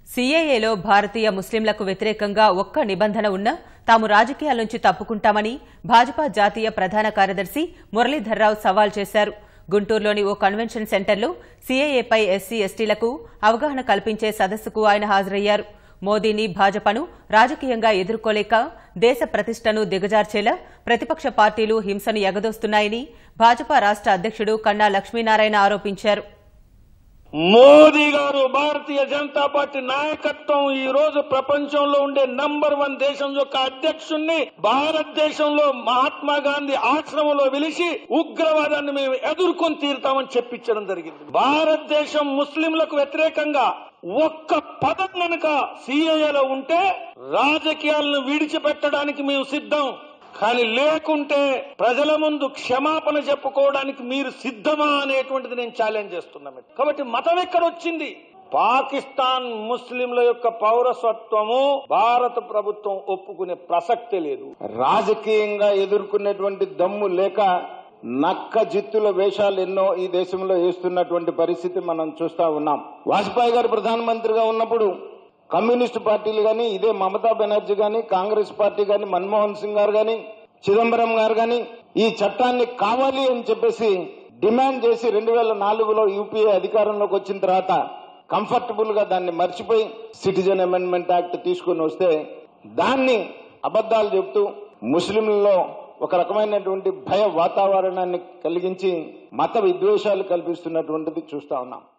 సీఏఏలో భారతీయ ముస్లింలకు వ్యతిరేకంగా ఒక్క నిబంధన ఉన్నా తాము రాజకీయాల నుంచి తప్పుకుంటామని భాజపా జాతీయ ప్రధాన కార్యదర్శి మురళీధర్రావు సవాల్ చేశారు గుంటూరులోని ఓ కన్వెన్షన్ సెంటర్లో సీఏఏపై ఎస్సీ ఎస్టీలకు అవగాహన కల్పించే సదస్సుకు ఆయన హాజరయ్యారు మోదీని భాజపాను రాజకీయంగా ఎదుర్కోలేక దేశ ప్రతిష్టను దిగజార్చేలా ప్రతిపక్ష పార్టీలు హింసను ఎగదోస్తున్నాయని భాజపా రాష్ట అధ్యక్షుడు కన్నా లక్ష్మీనారాయణ ఆరోపించారు మోదీ గారు భారతీయ జనతా పార్టీ నాయకత్వం ఈ రోజు ప్రపంచంలో ఉండే నంబర్ వన్ దేశం యొక్క అధ్యక్షుణ్ణి భారతదేశంలో మహాత్మా గాంధీ ఆశ్రమంలో వెలిసి ఉగ్రవాదాన్ని మేము ఎదుర్కొని తీరుతామని చెప్పించడం జరిగింది భారతదేశం ముస్లింలకు వ్యతిరేకంగా ఒక్క పదం గనక సిఐఏలో ఉంటే రాజకీయాలను విడిచిపెట్టడానికి మేము సిద్ధం కానీ లేకుంటే ప్రజల ముందు క్షమాపణ చెప్పుకోవడానికి మీరు సిద్ధమా అనేటువంటిది నేను ఛాలెంజ్ చేస్తున్నాను కాబట్టి మతం ఎక్కడొచ్చింది పాకిస్తాన్ ముస్లింల యొక్క పౌరసత్వము భారత ప్రభుత్వం ఒప్పుకునే ప్రసక్తే లేదు రాజకీయంగా ఎదుర్కొనేటువంటి దమ్ము లేక నక్క జిత్తుల వేషాలు ఎన్నో ఈ దేశంలో వేస్తున్నటువంటి పరిస్థితి మనం చూస్తా ఉన్నాం వాజ్పేయి గారు ప్రధానమంత్రిగా ఉన్నప్పుడు కమ్యూనిస్టు పార్టీలు కానీ ఇదే మమతా బెనర్జీ కానీ కాంగ్రెస్ పార్టీ కానీ మన్మోహన్ సింగ్ గారు కానీ చిదంబరం గారు కానీ ఈ చట్టాన్ని కావాలి అని చెప్పేసి డిమాండ్ చేసి రెండు వేల నాలుగులో యూపీఏ అధికారంలోకి వచ్చిన తర్వాత కంఫర్టబుల్ గా దాన్ని మర్చిపోయి సిటిజన్ అమెండ్మెంట్ యాక్ట్ తీసుకుని వస్తే దాన్ని అబద్దాలు చెప్తూ ముస్లింలలో ఒక రకమైనటువంటి భయ వాతావరణాన్ని కలిగించి మత విద్వేషాలు కల్పిస్తున్నటువంటిది చూస్తా ఉన్నాం